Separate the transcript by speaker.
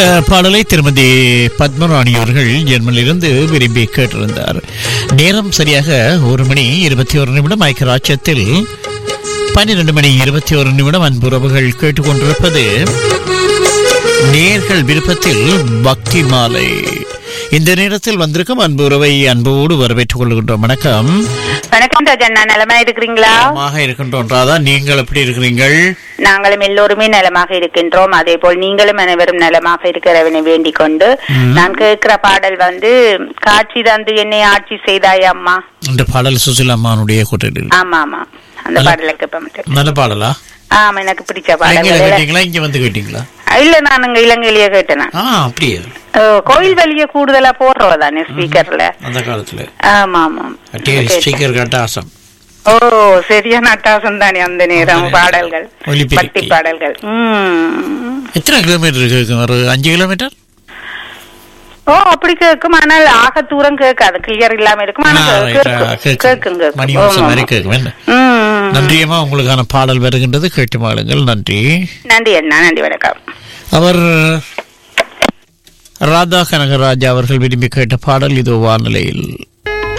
Speaker 1: அஹ், பாடலை திருமதி பத்மராணி அவர்கள் ஜெர்மனிலிருந்து விரும்பி கேட்டிருந்தார் நேரம் சரியாக ஒரு மணி இருபத்தி ஒரு நிமிடம் ஐக்கியராட்சத்தில் பன்னிரண்டு மணி இருபத்தி ஒரு நிமிடம் அன்புறவுகள் கேட்டுக்கொண்டிருப்பது நேர்கள் விருப்பத்தில் பக்தி மாலை இந்த நேரத்தில் வந்திருக்கும் அன்பு உறவை அன்போடு வரவேற்றுக் கொள்கின்றோம் வணக்கம்
Speaker 2: வணக்கம் ராஜண்ணா நலமா இருக்கிறீங்களா
Speaker 1: நலமாக இருக்கின்றோம் ராதா நீங்கள் எப்படி இருக்கிறீர்கள்
Speaker 2: நாங்களும் எல்லோருமே நலமாக இருக்கின்றோம் அதே போல் நீங்களும் அனைவரும் நலமாக இருக்கிறவனை வேண்டிக் கொண்டு நான் கேட்கிற பாடல் வந்து காட்சி தந்து என்னை ஆட்சி செய்தாய் அம்மா
Speaker 1: இந்த பாடல் சுசிலா அம்மானுடைய கூட்டத்தில்
Speaker 2: ஆமா ஆமா அந்த பாடலை கேட்ப மாட்டேன்
Speaker 1: நல்ல பாடலா
Speaker 2: ஆமா எனக்கு பிடிச்ச
Speaker 1: எங்க
Speaker 2: பாடல்
Speaker 1: கேட்டீங்களா இங்க வந்து கேட்டீங்களா
Speaker 2: இல்ல நான் அங்க இலங்கையிலேயே கேட்டேன் நான்.
Speaker 1: ஆ அப்படியே
Speaker 2: ஓ, கோயில் வழிய கூடுதலா போடுறவ தானே ஸ்பீக்கர்ல
Speaker 1: அந்த காலத்துல
Speaker 2: ஆமா ஆமா
Speaker 1: அட்டியே ஸ்பீக்கர் கட்டாசம்
Speaker 2: ஓ சரியான அட்டாசம் தானே அந்த நேரம் பாடல்கள்
Speaker 1: ஒலிபெருக்கி.
Speaker 2: பக்தி பாடல்கள் உம்
Speaker 1: எத்தனை கிலோமீட்டர் இருக்கு ஒரு அஞ்சு கிலோமீட்டர்
Speaker 2: ஓ அப்படி கேட்கும் ஆனால் ஆக தூரம் கேட்காது கிளியர் இல்லாம இருக்கும் ஆனா
Speaker 1: ஆ, right, ஆ,
Speaker 2: கேட்கும்
Speaker 1: கேட்கும்.
Speaker 2: கேட்கும்
Speaker 1: மணி
Speaker 2: கேட்கும்
Speaker 1: வருஷம்
Speaker 2: ஆமா,
Speaker 1: மாதிரி
Speaker 2: ஆமா.
Speaker 1: கேட்கும் என்ன
Speaker 2: ம்.
Speaker 1: நன்றியம்மா உங்களுக்கான பாடல் வருகின்றது கேட்டு மாளுங்கள் நன்றி
Speaker 2: நன்றி அண்ணா நன்றி வணக்கம்
Speaker 1: அவர் ராதா கனகராஜா அவர்கள் விரும்பி கேட்ட பாடல் இதோ வானிலையில்